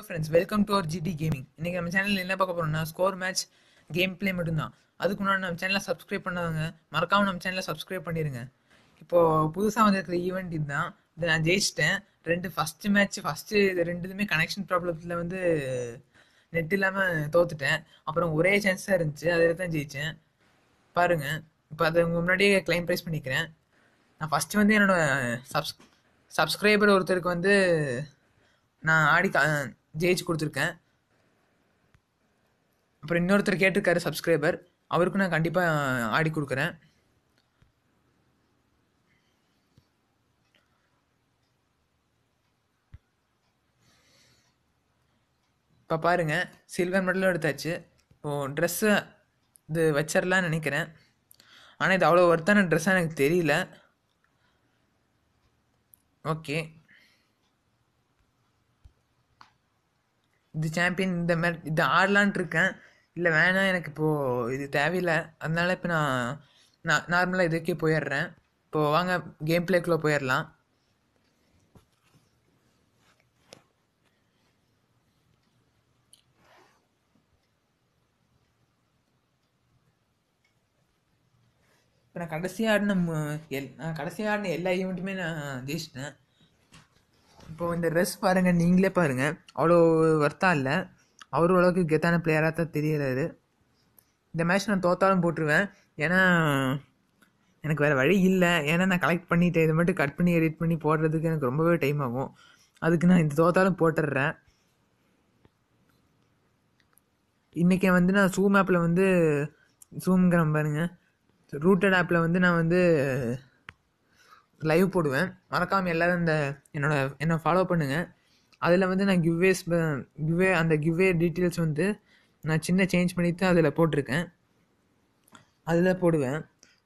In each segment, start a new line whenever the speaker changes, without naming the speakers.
friends welcome to our GT gaming இன்னைக்கு நம்ம சேனலில் என்ன பார்க்க போறோம்னா ஸ்கோர் மேட்ச் கேம் ப்ளே மட்டும்தான் அதுக்கு முன்னாடி நம்ம சேனலை சப்ஸ்கிரைப் பண்ணாதவங்க மறக்காம நம்ம சேனலை சப்ஸ்கிரைப் பண்ணிடுங்க இப்போ புதுசாக வந்திருக்கிற ஈவெண்ட் இதுதான் இதை நான் ஜெயிச்சிட்டேன் ரெண்டு ஃபர்ஸ்ட் மேட்ச் ஃபர்ஸ்ட் ரெண்டு இதுமே கனெக்ஷன் ப்ராப்ளத்தில் வந்து நெட் இல்லாமல் தோத்துட்டேன் அப்புறம் ஒரே சான்ஸ் தான் இருந்துச்சு அதில் தான் ஜெயித்தேன் பாருங்க இப்போ அதை உங்க முன்னாடியே கிளைம் ப்ரைஸ் பண்ணிக்கிறேன் நான் ஃபர்ஸ்ட் வந்து என்னோட சப்ஸ் சப்ஸ்கிரைபர் ஒருத்தருக்கு வந்து நான் ஆடி கா- ஜெயிச்சு கொடுத்துருக்கேன் அப்புறம் இன்னொருத்தர் கேட்டிருக்காரு சப்ஸ்கிரைபர் அவருக்கும் நான் கண்டிப்பாக ஆடி கொடுக்குறேன் இப்போ பாருங்க சில்வர் மெடலும் எடுத்தாச்சு இப்போது ட்ரெஸ்ஸு இது வச்சிடலான்னு நினைக்கிறேன் ஆனால் இது அவ்வளோ ஒர்த்தான ட்ரெஸ்ஸாக எனக்கு தெரியல ஓகே இது சாம்பியன் இந்த மாதிரி இது ஆடலான்ட்டு இருக்கேன் இல்லை வேணாம் எனக்கு இப்போது இது தேவையில்லை அதனால இப்போ நான் நான் நார்மலாக இதுக்கே போயிடுறேன் இப்போது வாங்க கேம் பிளேக்குள்ளே போயிடலாம் இப்போ நான் கடைசியாக ஆடின மு- எல் நான் கடைசியாக ஆடின எல்லா ஈவெண்ட்டுமே நான் ஜெயிச்சிட்டேன் இப்போ இந்த ட்ரெஸ் பாருங்க நீங்களே பாருங்க அவ்வளோ வர்த்தா இல்லை அவரு அளவுக்கு கெத்தான பிளேயராக தான் தெரியறாரு இந்த மேட்ச் நான் தோத்தாலும் போட்டுருவேன் ஏன்னா எனக்கு வேறு வழி இல்லை ஏன்னா நான் கலெக்ட் பண்ணிட்டேன் இதை மட்டும் கட் பண்ணி எடிட் பண்ணி போடுறதுக்கு எனக்கு ரொம்பவே டைம் ஆகும் அதுக்கு நான் இந்த தோத்தாலும் போட்டுடுறேன் இன்றைக்கி வந்து நான் ஜூம் ஆப்பில் வந்து ஜூம்ங்கிறேன் பாருங்க ரூட்டட் ஆப்பில் வந்து நான் வந்து லைவ் போடுவேன் மறக்காமல் எல்லாரும் இந்த என்னோட என்னை ஃபாலோ பண்ணுங்கள் அதில் வந்து நான் கிவ்வேஸ் கிவ்வே அந்த கிவ்வே டீட்டெயில்ஸ் வந்து நான் சின்ன சேஞ்ச் பண்ணி தான் அதில் போட்டிருக்கேன் அதில் போடுவேன்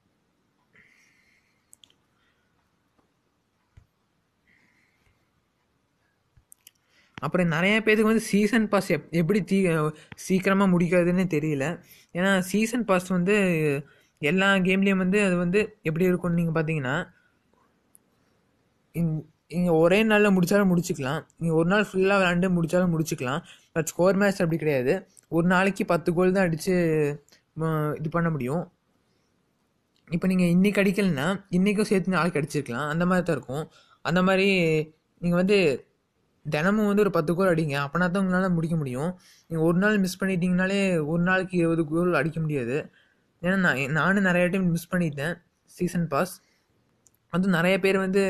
அப்புறம் நிறைய பேருக்கு வந்து சீசன் பாஸ் எப் எப்படி தீ சீக்கிரமாக முடிக்கிறதுன்னு தெரியல ஏன்னா சீசன் பாஸ் வந்து எல்லா கேம்லேயும் வந்து அது வந்து எப்படி இருக்கும்னு நீங்கள் பார்த்தீங்கன்னா இங்கே ஒரே நாளில் முடிச்சாலும் முடிச்சுக்கலாம் நீங்கள் ஒரு நாள் ஃபுல்லாக விளாண்டு முடிச்சாலும் முடிச்சுக்கலாம் பட் ஸ்கோர் மேட்ச் அப்படி கிடையாது ஒரு நாளைக்கு பத்து கோல் தான் அடித்து இது பண்ண முடியும் இப்போ நீங்கள் இன்றைக்கி அடிக்கலைன்னா இன்றைக்கும் சேர்த்து நாளைக்கு அடிச்சிருக்கலாம் அந்த மாதிரி தான் இருக்கும் அந்த மாதிரி நீங்கள் வந்து தினமும் வந்து ஒரு பத்து கோல் அடிங்க அப்போனா தான் உங்களால் முடிக்க முடியும் நீங்கள் ஒரு நாள் மிஸ் பண்ணிட்டீங்கனாலே ஒரு நாளைக்கு இருபது கோல் அடிக்க முடியாது ஏன்னா நான் நானும் நிறைய டைம் மிஸ் பண்ணிட்டேன் சீசன் பாஸ் வந்து நிறைய பேர் வந்து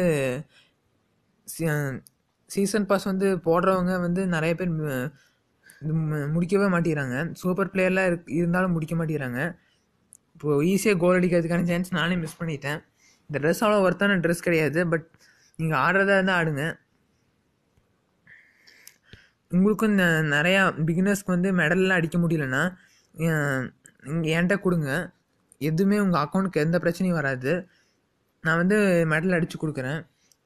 சீசன் பாஸ் வந்து போடுறவங்க வந்து நிறைய பேர் ம- இது ம- முடிக்கவே மாட்டேங்கிறாங்க சூப்பர் பிளேயர்லாம் இருக்கு இருந்தாலும் முடிக்க மாட்டேங்கிறாங்க இப்போது ஈஸியாக கோல் அடிக்கிறதுக்கான சான்ஸ் நானே மிஸ் பண்ணிட்டேன் இந்த ட்ரெஸ் அவ்வளோ ஒர்த்தான ட்ரெஸ் கிடையாது பட் நீங்கள் ஆடுறதா இருந்தால் ஆடுங்க உங்களுக்கும் இந்த நிறையா பிகினர்ஸ்க்கு வந்து மெடல்லாம் அடிக்க முடியலன்னா நீங்கள் என்கிட்ட கொடுங்க எதுவுமே உங்கள் அக்கௌண்ட்டுக்கு எந்த பிரச்சனையும் வராது நான் வந்து மெடல் அடித்து கொடுக்குறேன்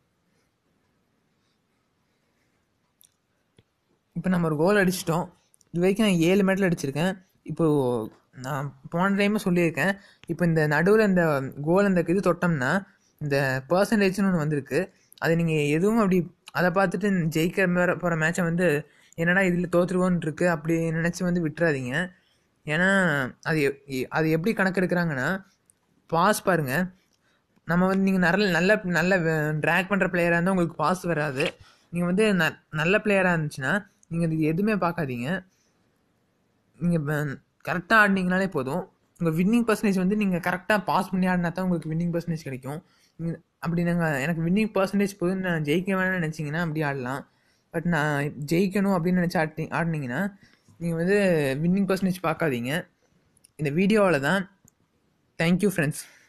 இப்போ நம்ம ஒரு கோல் அடிச்சிட்டோம் இது வரைக்கும் நான் ஏழு மெடல் அடிச்சிருக்கேன் இப்போது நான் போன டைமும் சொல்லியிருக்கேன் இப்போ இந்த நடுவில் இந்த கோல் அந்த இது தொட்டோம்னா இந்த பர்சன்டேஜ்னு ஒன்று வந்திருக்கு அது நீங்கள் எதுவும் அப்படி அதை பார்த்துட்டு ஜெயிக்கிற மாதிரி போகிற மேட்சை வந்து என்னடா இதில் தோற்றுருவோன்னு இருக்கு அப்படி நினச்சி வந்து விட்டுறாதீங்க ஏன்னா அது எ- அது எப்படி கணக்கெடுக்கிறாங்கன்னா பாஸ் பாருங்கள் நம்ம வந்து நீங்கள் நல்ல நல்ல நல்ல ட்ராக் பண்ணுற பிளேயராக இருந்தால் உங்களுக்கு பாஸ் வராது நீங்கள் வந்து ந நல்ல பிளேயராக இருந்துச்சுன்னா நீங்கள் இது எதுவுமே பார்க்காதீங்க நீங்கள் கரெக்டாக ஆடினீங்கனாலே போதும் உங்கள் வின்னிங் பர்சன்டேஜ் வந்து நீங்கள் கரெக்டாக பாஸ் பண்ணி ஆடினா தான் உங்களுக்கு வின்னிங் பர்சன்டேஜ் கிடைக்கும் நீங்க- அப்படி நாங்கள் எனக்கு வின்னிங் பர்சன்டேஜ் போதும் நான் ஜெயிக்க வேணும்னு நினச்சிங்கன்னா அப்படி ஆடலாம் பட் நான் ஜெயிக்கணும் அப்படின்னு நினச்சி ஆடி ஆடினீங்கன்னா நீங்கள் வந்து வின்னிங் பர்சன்டேஜ் பார்க்காதீங்க இந்த வீடியோவில் தான் தேங்க்யூ ஃப்ரெண்ட்ஸ்